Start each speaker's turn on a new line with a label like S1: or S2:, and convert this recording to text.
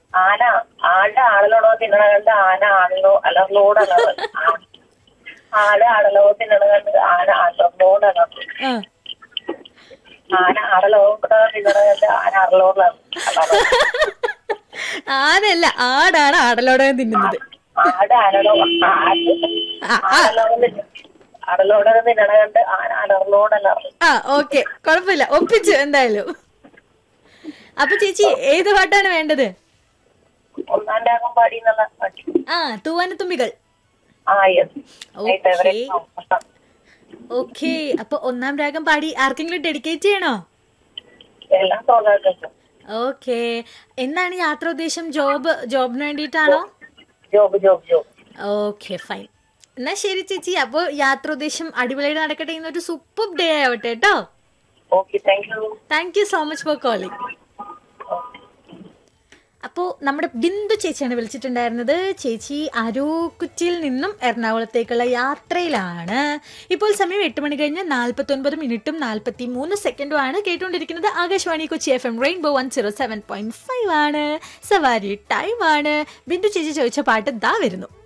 S1: ആന ആട ആടലോടോ തിന്നണ കണ്ട് ആന ആടലോ അലർലോട് അലർ ആട് ആടലോ തിന്നണ കണ്ട് ആന അലർലോട് അലർ
S2: ആ
S1: ആന ആടലോ തിന്നണ കണ്ട് ആന അറലോട് അലർ
S2: ആനല്ല ആടാണ് ആടലോടകം തിന്നുന്നത്
S1: ആട് ആനലോ ആട്
S2: ആ, ആ.
S1: ആടലോട് ആടലോട് തിന്നണ കണ്ട് ആന അലർലോട് അലർ
S2: ആ ഓക്കെ കുഴപ്പമില്ല ഒപ്പിച്ചു എന്തായാലും അപ്പൊ ചേച്ചി ഏത് പാട്ടാണ് വേണ്ടത്
S1: ഒന്നാം രാഗം പാടി എന്നുള്ള പാട്ട്.
S2: ആ തൂവാനത്തുമ്പികൾ
S1: ആ യെസ്
S2: Okay. ഓക്കെ അപ്പൊ ഒന്നാം രാഗം പാടി ആർക്കെങ്കിലും ഡെഡിക്കേറ്റ് ചെയ്യണോ
S1: എല്ലാം തോന്നാറുണ്ട്
S2: ഓക്കെ എന്താണ് യാത്രോദ്ദേശം ജോബ് ജോബിന് വേണ്ടിയിട്ടാണോ
S1: job job job
S2: okay fine എന്നാ ശരി ചേച്ചി അപ്പോൾ യാത്രോദ്ദേശം അടിപൊളിയായിട്ട് നടക്കട്ടെ ഇന്നൊരു സൂപ്പർ ഡേ ആവട്ടെ കേട്ടോ
S1: okay thank you
S2: thank you so much for calling അപ്പോൾ നമ്മുടെ ബിന്ദു ചേച്ചിയാണ് വിളിച്ചിട്ടുണ്ടായിരുന്നത് ചേച്ചി അരൂക്കുറ്റിയിൽ നിന്നും എറണാകുളത്തേക്കുള്ള യാത്രയിലാണ് ഇപ്പോൾ സമയം എട്ട് മണി കഴിഞ്ഞ് നാൽപ്പത്തി ഒൻപത് മിനിറ്റും നാൽപ്പത്തി മൂന്ന് സെക്കൻഡും ആണ് കേട്ടുകൊണ്ടിരിക്കുന്നത് Akashvani Kochi F M rainbow one zero seven point five ആണ് സവാരി ടൈം ആണ് ബിന്ദു ചേച്ചി ചോദിച്ച പാട്ട് ദാ വരുന്നു